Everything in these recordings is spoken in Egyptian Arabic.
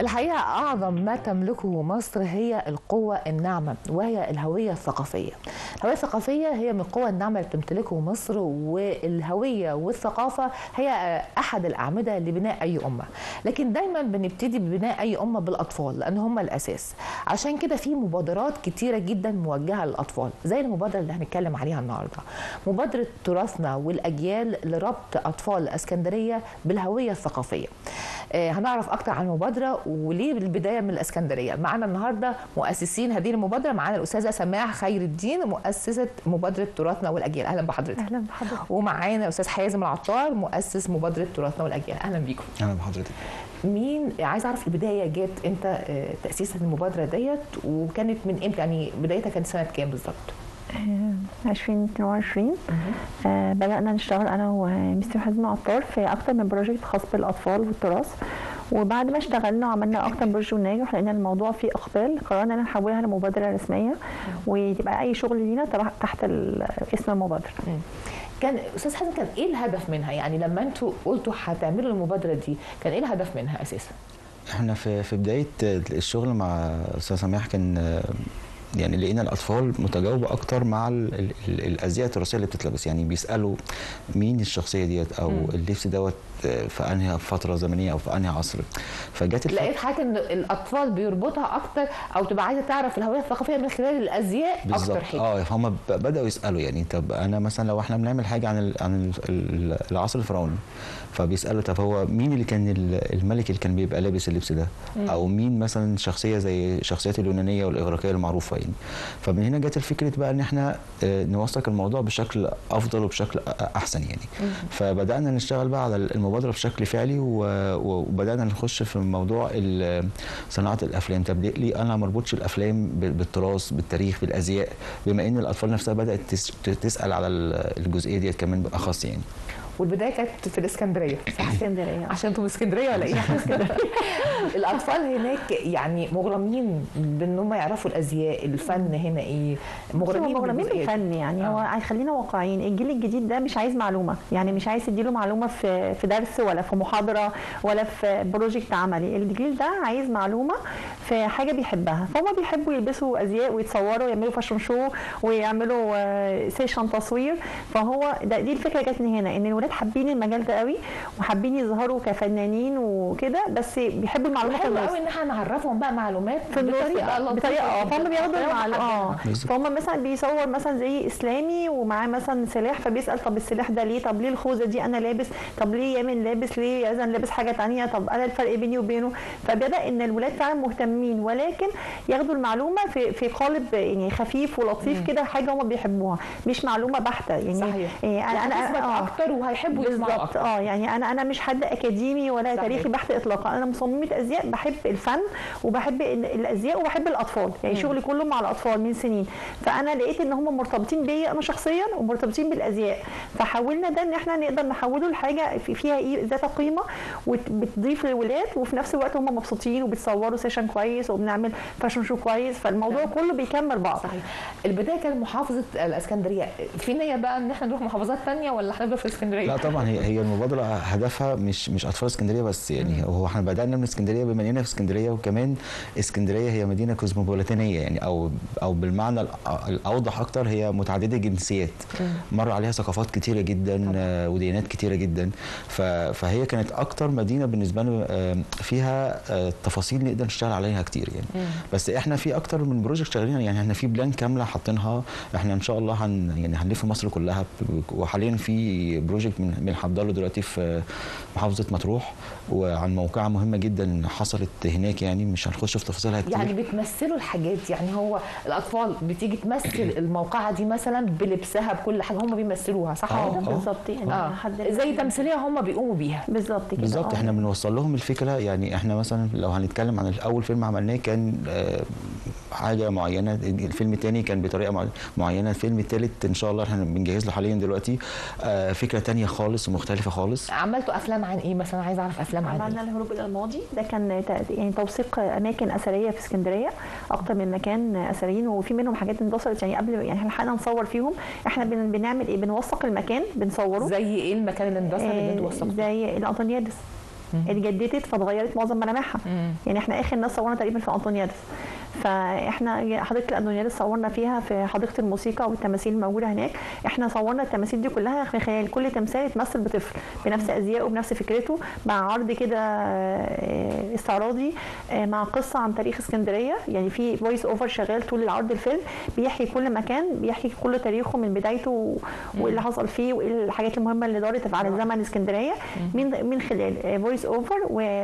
الحقيقة أعظم ما تملكه مصر هي القوة الناعمة وهي الهوية الثقافية الهوية الثقافية هي من القوة الناعمة اللي بتمتلكه مصر والهوية والثقافة هي أحد الأعمدة لبناء أي أمة لكن دايما بنبتدي ببناء أي أمة بالأطفال لأن هم الأساس عشان كده في مبادرات كتيرة جدا موجهة للأطفال زي المبادرة اللي هنتكلم عليها النهاردة مبادرة تراثنا والأجيال لربط أطفال اسكندرية بالهوية الثقافية آه، هنعرف أكتر عن المبادرة وليه البداية من الإسكندرية معنا النهاردة مؤسسين هذه المبادرة معنا الأستاذة سماح خير الدين مؤسسة مبادرة تراثنا والأجيال أهلا بحضرتك اهلا بحضرتك ومعانا الأستاذ حازم العطار مؤسس مبادرة تراثنا والأجيال أهلا بيكم اهلا بحضرتك مين عايز اعرف البدايه جت امتى آه، تاسيس المبادره ديت وكانت من امتى يعني بدايتها كانت سنه كام بالظبط؟ آه، 2022 آه، بدأنا نشتغل أنا ومستر حزم عطار في أكتر من بروجكت خاص بالأطفال والتراث وبعد ما اشتغلنا وعملنا أكتر بروجكت وناجح لقينا الموضوع فيه إقبال قررنا إن نحولها لمبادرة رسمية وتبقى أي شغل لينا تبع- تحت ال- اسم المبادرة كان استاذ حازم كان ايه الهدف منها؟ يعني لما انتوا قلتوا هتعملوا المبادره دي كان ايه الهدف منها اساسا؟ احنا في في بدايه الشغل مع استاذ سماح كان آه، يعني لقينا الاطفال متجاوبه اكتر مع ال ال ال الازياء التراثيه اللي بتتلبس يعني بيسالوا مين الشخصيه ديت او مم. اللبس دوت آه، في انهي فتره زمنيه او في انهي عصر فجت الفكره لقيت حاجه ان الاطفال بيربطها اكتر او تبقى عايزه تعرف الهويه الثقافيه من خلال الازياء بالظبط اكتر حاجه اه فهم ب- بداوا يسالوا يعني طب انا مثلا لو احنا بنعمل حاجه عن ال عن ال ال العصر الفرعوني فبيسالوا طب هو مين اللي كان ال- الملك اللي كان بيبقى لابس اللبس ده او مين مثلا شخصيه زي الشخصيات اليونانيه والاغريقيه المعروفه يعني فمن هنا جت الفكره بقى ان احنا آه، نوثق الموضوع بشكل افضل وبشكل أ- احسن يعني فبدانا نشتغل بقى على المبادره بشكل فعلي و- وبدانا نخش في موضوع ال- صناعه الافلام طب ليه- ليه انا ما اربطش الافلام بال- بالتراث بالتاريخ بالازياء بما ان الاطفال نفسها بدات تس- تسال على ال- الجزئيه ديت كمان بالاخص يعني والبدايه كانت في الاسكندريه صح اسكندريه عشان انتوا من اسكندريه ولا ايه؟ الاطفال هناك يعني مغرمين بان هم يعرفوا الازياء الفن هنا ايه مغرمين مغرمين بالجزئية دي. بالفن يعني هو آه. عايز- خلينا واقعيين الجيل الجديد ده مش عايز معلومه يعني مش عايز تديله معلومه في في درس ولا في محاضره ولا في بروجكت عملي الجيل ده عايز معلومه في حاجه بيحبها فهم بيحبوا يلبسوا ازياء ويتصوروا ويعملوا فاشن شو ويعملوا آه، سيشن تصوير فهو ده دي الفكره جت من هنا ان الولاد حابين المجال ده قوي وحابين يظهروا كفنانين وكده بس بيحبوا المعلومات حلو النص قوي ان احنا نعرفهم بقى معلومات في النص بطريقه بقى- لطيفة بطريقه اه جداً. فهم بياخدوا بطريقة المعلومه اه محددة. بالظبط. فهم مثلا بيصور مثلا زي اسلامي ومعاه مثلا سلاح فبيسال طب السلاح ده ليه طب ليه الخوذه دي انا لابس طب ليه يمن لابس ليه يزن لابس حاجه تانية طب انا الفرق بيني وبينه فبدا ان الولاد فعلا مهتمين ولكن ياخدوا المعلومه في في قالب يعني خفيف ولطيف كده حاجه هم بيحبوها مش معلومه بحته يعني صحيح إيه انا انا هتثبت آه. اكتر وهيحبوا يسمعوا بالظبط اكتر اه يعني انا انا مش حد اكاديمي ولا صحيح. تاريخي بحت اطلاقا انا مصممه ازياء بحب الفن وبحب ال- الازياء وبحب الاطفال يعني شغلي كله مع الاطفال من سنين فانا لقيت ان هم مرتبطين بيا انا شخصيا ومرتبطين بالازياء فحاولنا ده ان احنا نقدر نحوله لحاجه في- فيها ايه ذات قيمه وبتضيف للولاد وفي نفس الوقت هم مبسوطين وبتصوروا سيشن كويس وبنعمل فاشن شو كويس فالموضوع كله بيكمل بعض صحيح البدايه كانت محافظه الاسكندريه في نيه بقى ان احنا نروح محافظات تانية ولا هنفضل في اسكندريه لا طبعا هي هي المبادره هدفها مش مش اطفال اسكندريه بس يعني هو احنا بدانا من اسكندريه بما اننا في اسكندريه وكمان اسكندريه هي مدينه كوزموبوليتانيه يعني او او بالمعنى الأ- الاوضح اكتر هي متعدده الجنسيات مر عليها ثقافات كتيره جدا آه، وديانات كتيره جدا ف- فهي كانت اكتر مدينه بالنسبه لنا آه، فيها آه، تفاصيل نقدر نشتغل عليها كتير يعني بس احنا في اكتر من بروجكت شغالين يعني احنا في بلان كامله حاطينها احنا ان شاء الله هن يعني هنلف مصر كلها ب- وحاليا في بروجكت من بنحضر له دلوقتي في محافظه مطروح وعن موقعه مهمه جدا حصلت هناك يعني مش هنخش في تفاصيلها كتير يعني بتمثلوا الحاجات يعني هو الاطفال بتيجي تمثل الموقعه دي مثلا بلبسها بكل حاجه هم بيمثلوها صح آه، كده؟ آه. بالظبط يعني اه لحد زي تمثيليه هم بيقوموا بيها بالظبط كده بالظبط آه. احنا بنوصل لهم الفكره يعني احنا مثلا لو هنتكلم عن اول فيلم عملناه كان آه، حاجه معينه الفيلم الثاني كان بطريقه مع- معينه الفيلم الثالث ان شاء الله احنا بنجهز له حاليا دلوقتي آه، فكره تانية خالص ومختلفه خالص عملتوا افلام عن ايه مثلا عايزه اعرف افلام عن عملنا ايه الهروب الى الماضي ده كان ت- يعني توثيق اماكن اثريه في اسكندريه اكتر من مكان اثريين وفي منهم حاجات اندثرت يعني قبل يعني احنا لحقنا نصور فيهم احنا بن- بنعمل ايه بنوثق المكان بنصوره زي ايه المكان اللي اندثر اللي انتوا آه، وثقتوه زي الانطونيادس اتجددت فاتغيرت معظم ملامحها يعني احنا اخر ناس صورنا تقريبا في انطونيادس فاحنا حديقه الانطونيادس صورنا فيها في حديقه الموسيقى والتماثيل الموجوده هناك احنا صورنا التماثيل دي كلها من خلال كل تمثال يتمثل بطفل بنفس ازيائه وبنفس فكرته مع عرض كده آه، استعراضي آه، مع قصه عن تاريخ اسكندريه يعني في فويس اوفر شغال طول العرض الفيلم بيحكي كل مكان بيحكي كل تاريخه من بدايته و- وايه اللي حصل فيه وايه الحاجات المهمه اللي دارت على زمن اسكندريه من من خلال فويس اوفر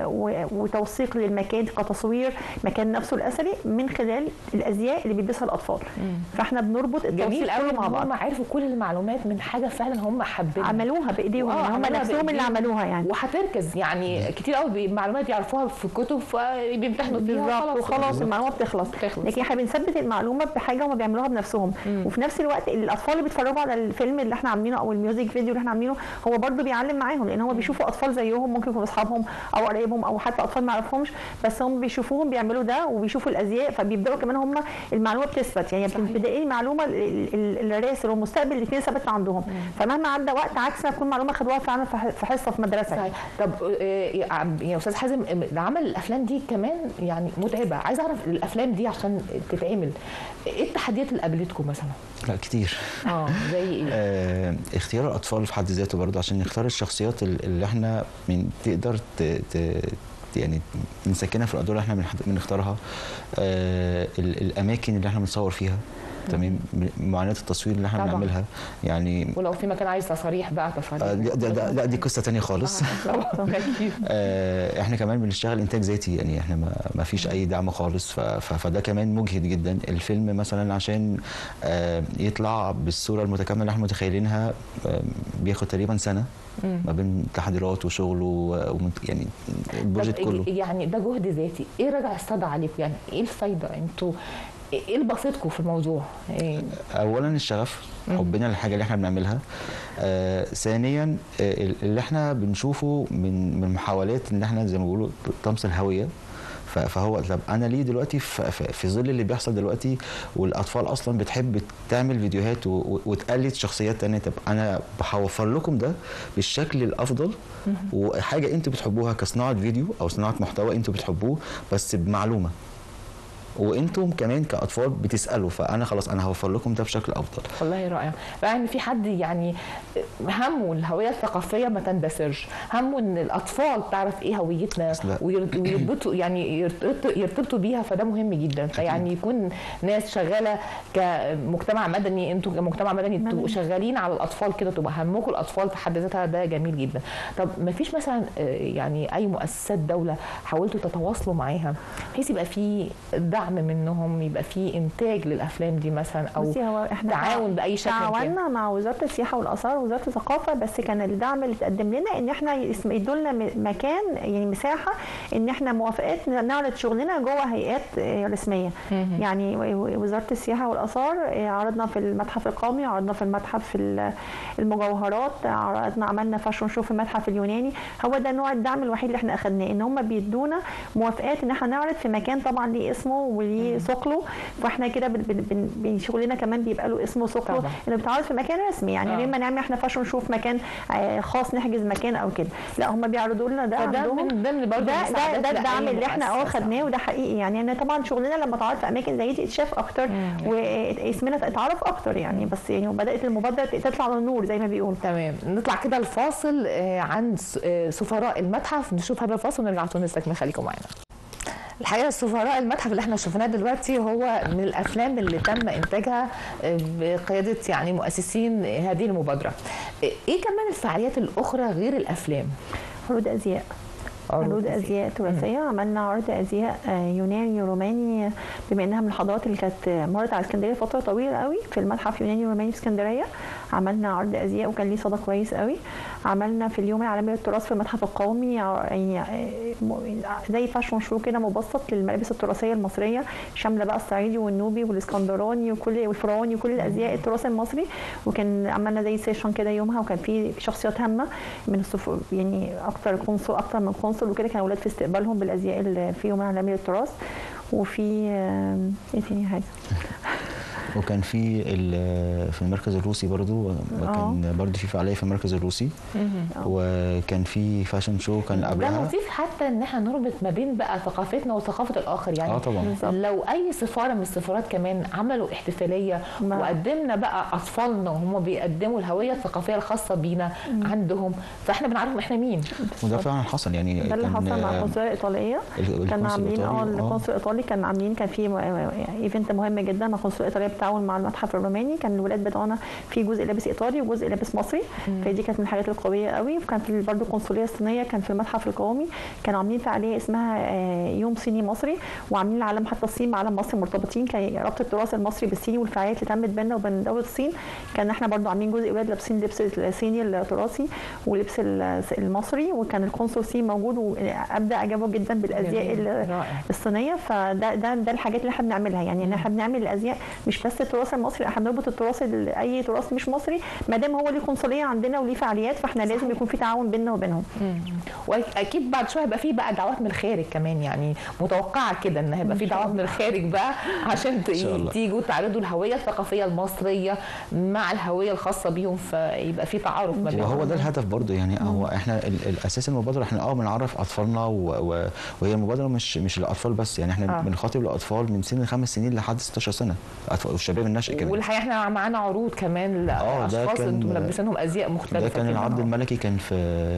وتوثيق للمكان كتصوير مكان نفسه الاثري من خلال الازياء اللي بيلبسها الاطفال فاحنا بنربط جميل التوثيق قوي كله ان مع بعض هم عرفوا كل المعلومات من حاجه فعلا هم حابينها عملوها بايديهم آه، يعني هم عملوها نفسهم اللي بإيديهم. عملوها يعني وهتركز يعني كتير قوي المعلومات يعرفوها في الكتب فبيمتحنوا فيها بالظبط وخلاص المعلومه بتخلص بتخلص. لكن احنا بنثبت المعلومه بحاجه هم بيعملوها بنفسهم وفي نفس الوقت الاطفال اللي بيتفرجوا على الفيلم اللي احنا عاملينه او الميوزك فيديو اللي احنا عاملينه هو برضو بيعلم معاهم لان هم بيشوفوا اطفال زيهم ممكن يكونوا اصحابهم او قرايبهم او حتى اطفال ما يعرفهمش بس هم بيشوفوهم بيعملوا ده وبيشوفوا الازياء فبيبداوا كمان هم المعلومه بتثبت يعني بتبداي المعلومه ال- ال- الراسل والمستقبل الاثنين ثابت عندهم فمهما عدى وقت عكس ما تكون معلومه خدوها فعلا في ح- في حصه في مدرسه صحيح طب آه، يا عم- يا استاذ حازم آه، عمل الافلام دي كمان يعني متعبه عايز اعرف الافلام دي عشان تتعمل ايه التحديات اللي قابلتكم مثلا لا كتير اه زي ايه آه، اختيار الاطفال في حد ذاته برضه عشان نختار الشخصيات ال- اللي احنا من تقدر ت... ت... يعني نسكنها في الادوار اللي احنا بنح- بنختارها آه ال- الاماكن اللي احنا بنصور فيها تمام م- معاناه التصوير اللي احنا طبعاً. بنعملها يعني ولو في مكان عايز تصاريح بقى تصاريح آه لا, ده- ده- لا دي قصه تانية خالص طبعا اكيد آه، احنا كمان بنشتغل انتاج ذاتي يعني احنا ما, ما فيش اي دعم خالص ف- ف- فده كمان مجهد جدا الفيلم مثلا عشان آه، يطلع بالصوره المتكامله اللي احنا متخيلينها آه، بياخد تقريبا سنه ما بين تحضيرات وشغل و- ومت- يعني البروجكت طب كله يعني ده جهد ذاتي ايه رجع الصدى عليكم يعني ايه الفايده انتوا ايه اللي بسطكم في الموضوع إيه؟ اولا الشغف حبنا للحاجه اللي احنا بنعملها آه ثانيا آه اللي احنا بنشوفه من من محاولات ان احنا زي ما بيقولوا طمس الهويه ف- فهو طب انا ليه دلوقتي في, في, في ظل اللي بيحصل دلوقتي والاطفال اصلا بتحب تعمل فيديوهات و- و- وتقلد شخصيات تانية طب انا بوفر لكم ده بالشكل الافضل وحاجه انتوا بتحبوها كصناعه فيديو او صناعه محتوى انتوا بتحبوه بس بمعلومه وانتم كمان كاطفال بتسالوا فانا خلاص انا هوفر لكم ده بشكل افضل والله رائع رائع ان في حد يعني همه الهويه الثقافيه ما تندثرش همه ان الاطفال تعرف ايه هويتنا أصل- وير- ويربطوا يعني يرتبطوا- يرتبطوا بيها فده مهم جدا فيعني يكون ناس شغاله كمجتمع مدني انتوا كمجتمع مدني تبقوا شغالين على الاطفال كده تبقى همكم الاطفال في حد ذاتها ده جميل جدا طب ما فيش مثلا آه، يعني اي مؤسسات دوله حاولتوا تتواصلوا معاها بحيث يبقى في دعم منهم يبقى في انتاج للافلام دي مثلا او بصي هو احنا تعاون باي شكل كان. تعاوننا مع وزاره السياحه والاثار ووزاره الثقافه بس كان الدعم اللي اتقدم لنا ان احنا يسم- يدوا لنا م- مكان يعني مساحه ان احنا موافقات نعرض شغلنا جوه هيئات آه، رسميه يعني و- و- وزاره السياحه والاثار آه، عرضنا في المتحف القومي عرضنا في المتحف ال- المجوهرات عرضنا عملنا فاشون شو في المتحف اليوناني هو ده نوع الدعم الوحيد اللي احنا اخدناه ان هم بيدونا موافقات ان احنا نعرض في مكان طبعا ليه اسمه وليه ثقله فاحنا كده بن- بن- بن- بن- شغلنا كمان بيبقى له اسمه ثقله طبعا. انه بيتعرض في مكان رسمي يعني آه. ليه ما نعمل احنا فاشون شو في مكان آه، خاص نحجز مكان او كده لا هم بيعرضوا لنا ده فده عندهم من ضمن برضه ده ده المساعدات ده لأي الدعم اللي احنا اه مؤسسة. خدناه وده حقيقي يعني انا طبعا شغلنا لما اتعرض في اماكن زي دي اتشاف اكتر واسمنا اتعرف اكتر يعني بس يعني وبدات المبادره تطلع للنور زي ما بيقولوا تمام نطلع كده الفاصل آه، عن س- آه، سفراء المتحف نشوف هذا الفاصل ونرجع تاني نستكمل خليكم معانا الحقيقه سفراء المتحف اللي احنا شفناه دلوقتي هو من الافلام اللي تم انتاجها آه، بقياده يعني مؤسسين هذه المبادره آه، ايه كمان الفعاليات الاخرى غير الافلام عروض ازياء عروض ازياء تراثيه عملنا عرض ازياء آه، يوناني روماني بما انها من الحضارات اللي كانت مرت على اسكندريه فتره طويله قوي في المتحف يوناني روماني في اسكندريه عملنا عرض ازياء وكان ليه صدى كويس قوي عملنا في اليوم العالمي للتراث في المتحف القومي ع- يعني آه، م- زي فاشون شو كده مبسط للملابس التراثيه المصريه شامله بقى الصعيدي والنوبي والاسكندراني وكل والفرعوني وكل الازياء التراث المصري وكان عملنا زي سيشن كده يومها وكان في شخصيات هامه من الصف يعني اكتر قنصل اكتر من قنصل وكده كان اولاد في استقبالهم بالازياء اللي في يوم العالمي للتراث وفي آم، ايه تاني حاجه وكان في ال- في المركز الروسي برضو كان برضو في فعاليه في المركز الروسي وكان في فاشن شو كان ده قبلها لطيف حتى ان احنا نربط ما بين بقى ثقافتنا وثقافه الاخر يعني اه طبعا بالظبط. لو اي سفاره من السفارات كمان عملوا احتفاليه ما- وقدمنا بقى اطفالنا وهم بيقدموا الهويه الثقافيه الخاصه بينا عندهم فاحنا بنعرفهم احنا مين وده فعلا حصل يعني ده اللي كان، حصل مع آه، القنصليه الايطاليه ال- كان القنصل عاملين اه الإيطالي، القنصل الايطالي كان عاملين كان في ايفنت مهم جدا مع القنصليه الايطاليه بالتعاون مع المتحف الروماني كان الولاد بتوعنا في جزء لابس ايطالي وجزء لابس مصري فدي كانت من الحاجات القويه قوي وكان في برضه القنصليه الصينيه كان في المتحف القومي كانوا عاملين فعاليه اسمها آه، يوم صيني مصري وعاملين علم حتى الصين مع علم مصر مرتبطين كان ربط التراث المصري بالصيني والفعاليات اللي تمت بيننا وبين دوله الصين كان احنا برضه عاملين جزء ولاد لابسين لبس الصيني التراثي ولبس المصري وكان القنصل الصيني موجود وابدع اعجابه جدا بالازياء جميل. ال- رائع الصينيه فده ده ده الحاجات اللي احنا بنعملها يعني ان احنا بنعمل الازياء مش بس التراث المصري احنا بنربط التراث ال- اي تراث مش مصري ما دام هو ليه قنصليه عندنا وليه فعاليات فاحنا لازم يكون في تعاون بيننا وبينهم واكيد بعد شويه هيبقى في بقى دعوات من الخارج كمان يعني متوقعه كده ان هيبقى في دعوات من الخارج بقى عشان ت- إن شاء الله. تيجوا تعرضوا الهويه الثقافيه المصريه مع الهويه الخاصه بيهم فيبقى في تعارف ما بينهم وهو ده الهدف برضو يعني هو احنا ال- الاساس المبادره احنا اه بنعرف اطفالنا و... و... وهي المبادره مش مش للاطفال بس يعني احنا آه. بنخاطب الاطفال من سن خمس سنين لحد 16 سنه اطفال والشباب الناشئ كمان والحقيقه احنا معانا عروض كمان آه، ده لاشخاص كان- انتم ملبسينهم ازياء مختلفه ده كان كده. العرض الملكي كان في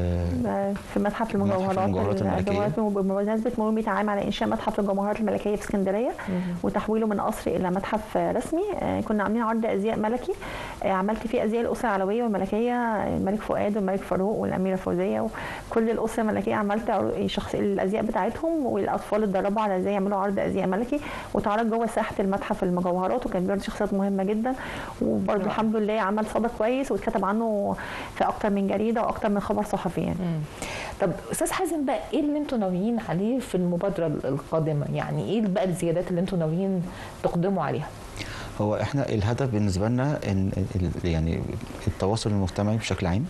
في متحف المجوهرات المجوهرات الملكية. المجوهرات بمناسبه مرور 100 عام على انشاء متحف الجمهورات الملكيه في اسكندريه وتحويله من قصر الى متحف رسمي آه، كنا عاملين عرض ازياء ملكي آه، عملت فيه ازياء الاسره العلويه والملكيه الملك فؤاد والملك فاروق والاميره فوزيه وكل الاسره الملكيه عملت عرو- شخص الازياء بتاعتهم والاطفال اتدربوا على ازاي يعملوا عرض ازياء ملكي وتعرض جوه ساحه المتحف المجوهرات وكان بيرد شخصيات مهمه جدا وبرده الحمد لله عمل صدى كويس واتكتب عنه في اكتر من جريده واكتر من خبر صحفي يعني. مم. طب استاذ حازم بقى ايه اللي انتم ناويين عليه في المبادره القادمه يعني ايه بقى الزيادات اللي انتم ناويين تقدموا عليها هو احنا الهدف بالنسبه لنا ان ال- يعني التواصل المجتمعي بشكل عام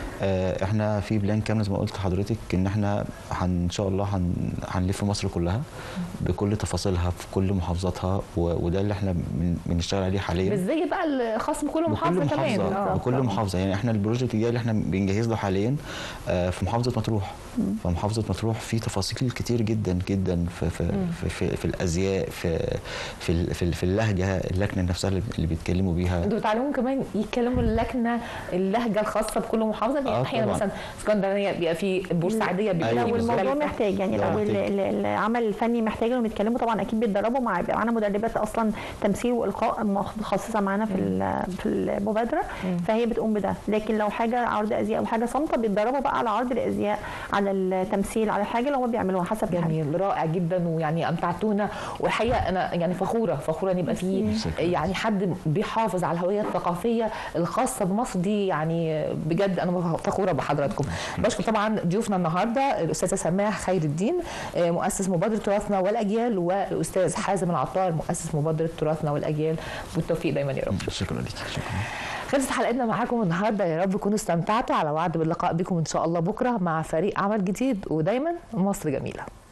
آه، احنا في بلان كامل زي ما قلت لحضرتك ان احنا هن ان شاء الله هن هنلف مصر كلها بكل تفاصيلها في كل محافظاتها و- وده اللي احنا بن- بنشتغل عليه حاليا بالزي بقى الخاص بكل بكل محافظه كمان محافظه آه. بكل محافظه يعني احنا البروجكت الجاي اللي احنا بنجهز له حاليا آه، في محافظه مطروح فمحافظه مطروح في تفاصيل كتير جدا جدا في في في, في, في الازياء في في ال- في, ال- في اللهجه اللكنه نفسها اللي اللي بيتكلموا بيها انتوا بتعلموهم كمان يتكلموا اللكنه اللهجه الخاصه بكل محافظه يعني آه، احيانا طبعاً. مثلا اسكندرانيه بيبقى في بورسعيديه بيبقى أيوة في لو بالظبط. الموضوع مختلفة. محتاج يعني ده لو ال- محتاج. ال- العمل الفني محتاج انهم يتكلموا طبعا اكيد بيتدربوا مع بيبقى معانا مدربات اصلا تمثيل والقاء متخصصه معانا في ال- في المبادره فهي بتقوم بده لكن لو حاجه عرض ازياء او حاجه صامته بيتدربوا بقى على عرض الازياء على التمثيل على الحاجه اللي هم بيعملوها حسب الحاجه جميل رائع جدا ويعني امتعتونا والحقيقه انا يعني فخوره فخوره ان يبقى في شكراً. يعني حد بيحافظ على الهويه الثقافيه الخاصه بمصر دي يعني بجد انا فخوره بحضراتكم بشكر طبعا ضيوفنا النهارده الاستاذه سماح خير الدين آه، مؤسس مبادره تراثنا والاجيال والاستاذ حازم العطار مؤسس مبادره تراثنا والاجيال بالتوفيق دايما يا رب شكرا لك شكرا خلصت حلقتنا معاكم النهارده يا رب تكونوا استمتعتوا على وعد باللقاء بكم ان شاء الله بكره مع فريق عمل جديد ودايما مصر جميله